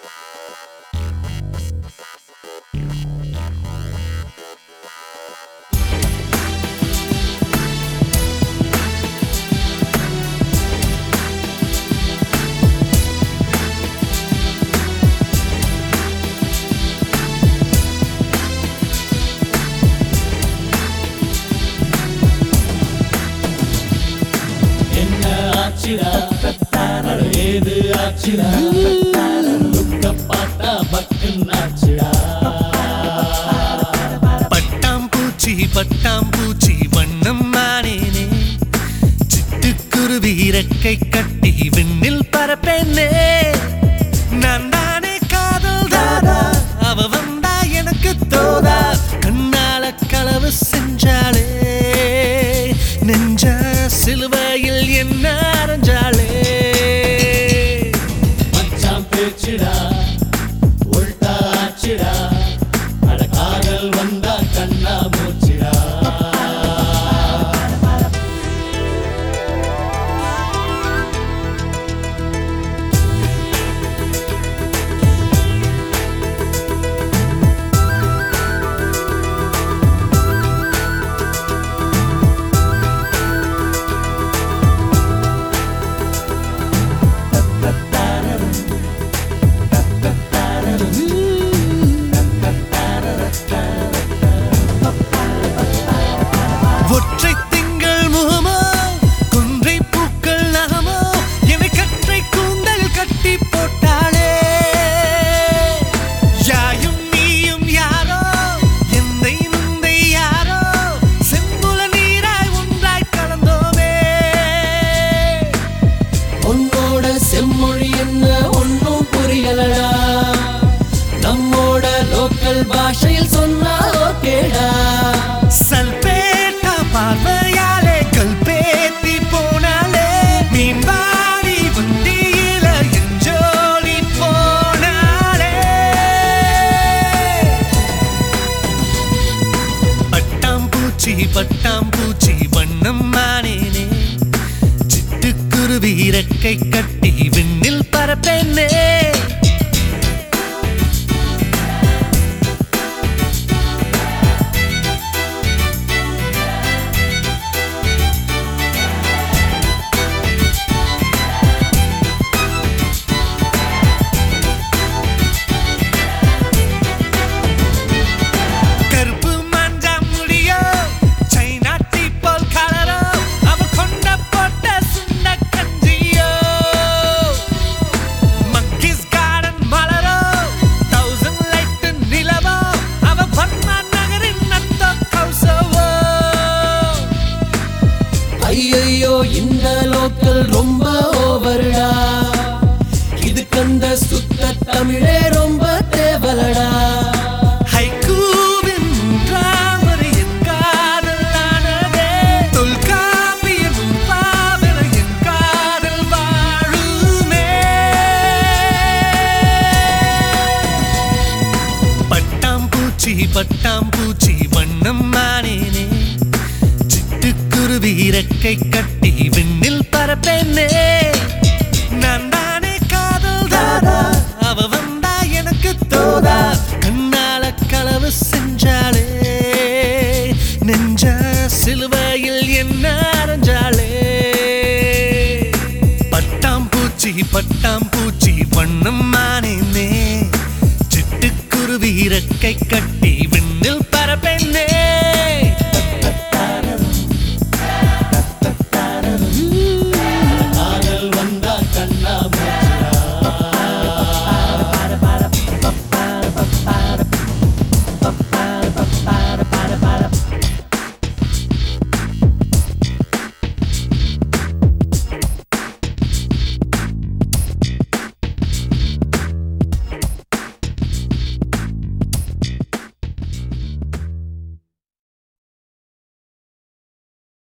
என்ன ஆச்சுடா அட ஏது ஆச்சுடா லுக்க பார்த்தா பக்குன்னு ஆச்சுடா பட்டாம்பூச்சி பட்டாம்பூச்சி வண்ணம் மானேனே சிட்டுக்குருவி இறக்கை கட்டி விண்ணில் பரப்பேனே நான் தானே காதல் தாதா அவ வந்தா எனக்கு தோதா கண்ணால களவு செஞ்சாளே நெஞ்ச சிலுவையில் என்ன அரைஞ்சாளே மச்சான் பேச்சுடா உள்டா ஆச்சுடா அட காதல் வந்தா கண்ணா மூச்சுடா ஒற்றை திங்கள் முகமோ கொன்றை பூக்கள் நகமோ என்னை கற்றை கூந்தல் கட்டி போட்டாளே யாயும் நீயும் யாரோ எந்தை நுந்தை யாரோ செம்புல நீராய் ஒன்றாய் கலந்தோமே உன்னோட செம்மொழி என்ன ஒன்னும் புரியலடா நம்மோட லோக்கல் பாஷையில் சொன்னா ஓகேடா சல்பேட்டா பார்வையாலே கல்பேத்தி போனாலே மீன்பாடி வண்டியில எஞ்சோடி போனாலே பட்டாம்பூச்சி பட்டாம்பூச்சி வண்ணம் மானேனே சிட்டுக்குருவி இறக்கை கட்டி விண்ணில் பரப்பேனே கருப்பு மஞ்சா முடியோ சைனா டீப்போல் கலரோ அவ கொண்ட போட்ட சுண்ட கஞ்சியோ மக்கிஸ் கார்டன் மலரோ தௌசண்ட் லைட் நிலவோ அவ பர்மா நகரின் நத்த கௌசவோ ஐயையோ இந்த லோக்கல் ரொம்ப ஓவர்டா இதுக்கு அந்த சுத்த தமிழே ரொம்ப தேவலடா ஹைக்கூவின் மூன்றாவது என் காதலானதே தொல்காப்பியம் பாவன என் காதல் வாழுமே பட்டாம்பூச்சி பட்டாம்பூச்சி வண்ணம் மானேனே சிட்டுக்குருவி இறக்கை கட்டி விண்ணில் பரப்பேனே நான் தானே காதல் தாதா அவ வந்தா எனக்கு தோதா கண்ணால களவு செஞ்சாளே நெஞ்ச சிலுவையில் என்ன அரைஞ்சாளே பட்டாம்பூச்சி பட்டாம்பூச்சி வண்ணம் மானேனே சிட்டுக்குருவி இறக்கை கட்டி